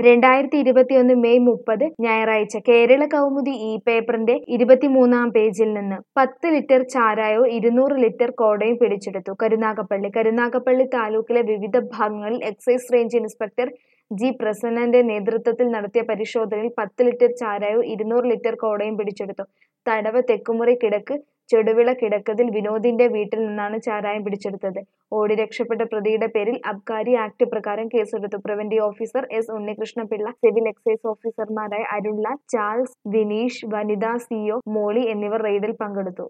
രണ്ടായിരത്തി ഇരുപത്തിയൊന്ന് മെയ് മുപ്പത് ഞായറാഴ്ച കേരള കൗമുദി ഈ പേപ്പറിന്റെ ഇരുപത്തിമൂന്നാം പേജിൽ നിന്ന് പത്ത് ലിറ്റർ ചാരായവും ഇരുന്നൂറ് ലിറ്റർ കോടയും പിടിച്ചെടുത്തു കരുനാഗപ്പള്ളി കരുനാഗപ്പള്ളി താലൂക്കിലെ വിവിധ ഭാഗങ്ങളിൽ എക്സൈസ് റേഞ്ച് ഇൻസ്പെക്ടർ ജി പ്രസന്നന്റെ നേതൃത്വത്തിൽ നടത്തിയ പരിശോധനയിൽ പത്ത് ലിറ്റർ ചാരായവും ഇരുന്നൂറ് ലിറ്റർ കോടയും പിടിച്ചെടുത്തു തടവ തെക്കുമുറി കിടക്ക് ചെടുവിള കിടക്കതിൽ വിനോദിന്റെ വീട്ടിൽ നിന്നാണ് ചാരായം പിടിച്ചെടുത്തത് ഓടി രക്ഷപ്പെട്ട പ്രതിയുടെ പേരിൽ അബ്കാരി ആക്ട് പ്രകാരം കേസെടുത്തു preventive officer S Unnikrishnapillai civil excise ഓഫീസർമാരായ അരുൺലാൽ ചാൾസ് വിനീഷ് വനിതാ സിഒ മോളി എന്നിവർ റെയ്ഡിൽ പങ്കെടുത്തു